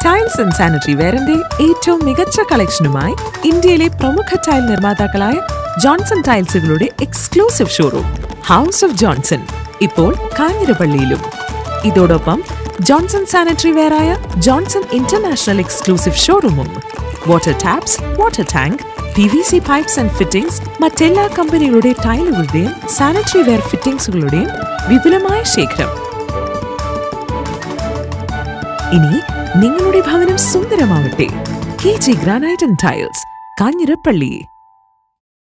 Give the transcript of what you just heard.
tiles and sanitary വെയറിന്റെ ഏറ്റവും മികച്ച കളക്ഷനുമായി ഇന്ത്യയിലെ പ്രമുഖ ടൈൽ നിർമ്മാതാക്കളായ ജോൺസൺ ടൈൽസുകളുടെ exclusive showroom house of Johnson ഇപ്പോൾ കാഞ്ഞിരപ്പള്ളിയിലും ഇതോടൊപ്പം ജോൺസൺ സാനിറ്ററി വെയറായ ജോൺസൺ ഇന്റർനാഷണൽ എക്സ്ക്ലൂസീവ് ഷോറൂമും water taps water tank P V C pipes and fittings മറ്റെല്ലാ കമ്പനികളുടെ ടൈലുകളുടെയും സാനിറ്ററി വെയർ ഫിറ്റിംഗ്സുകളുടെയും വിപുലമായ ശേഖരം ഇനി നിങ്ങളുടെ ഭവനം സുന്ദരമാവട്ടെ K G granite and tiles Kanjirappally